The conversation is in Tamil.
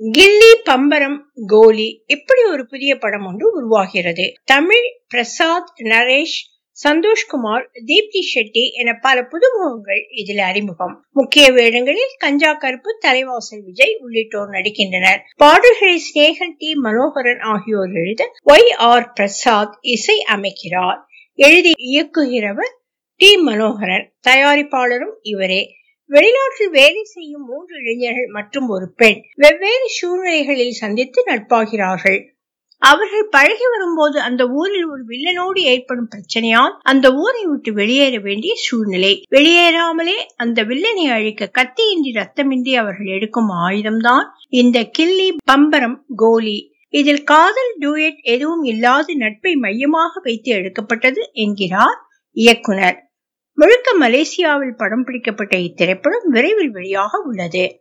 கில்லி பம்பரம் கோலி இப்படி ஒரு புதிய படம் ஒன்று உருவாகிறது தமிழ் பிரசாத் நரேஷ் சந்தோஷ்குமார் தீப்தி ஷெட்டி என பல புதுமுகங்கள் இதில் அறிமுகம் முக்கிய வேடங்களில் கஞ்சா கருப்பு தலைவாசல் விஜய் உள்ளிட்டோர் நடிக்கின்றனர் பாடல்களை ஸ்நேகன் டி மனோகரன் ஆகியோர் எழுத ஒய் ஆர் பிரசாத் இசை அமைக்கிறார் எழுதி இயக்குகிறவர் டி மனோகரன் தயாரிப்பாளரும் இவரே வெளிநாட்டில் வேலை செய்யும் மூன்று இளைஞர்கள் மற்றும் ஒரு பெண் வெவ்வேறு சூழ்நிலைகளில் சந்தித்து நட்பாகிறார்கள் அவர்கள் பழகி வரும்போது அந்த ஊரில் ஒரு வில்லனோடு ஏற்படும் பிரச்சனையால் அந்த ஊரை விட்டு வெளியேற வேண்டிய சூழ்நிலை வெளியேறாமலே அந்த வில்லனை அழிக்க கத்தியின்றி ரத்தமின்றி அவர்கள் எடுக்கும் ஆயுதம்தான் இந்த கில்லி பம்பரம் கோலி இதில் காதல் டூயட் எதுவும் இல்லாத நட்பை மையமாக வைத்து எடுக்கப்பட்டது என்கிறார் இயக்குனர் முழுக்க மலேசியாவில் படம் பிடிக்கப்பட்ட இத்திரைப்படம் விரைவில் வெளியாக உள்ளது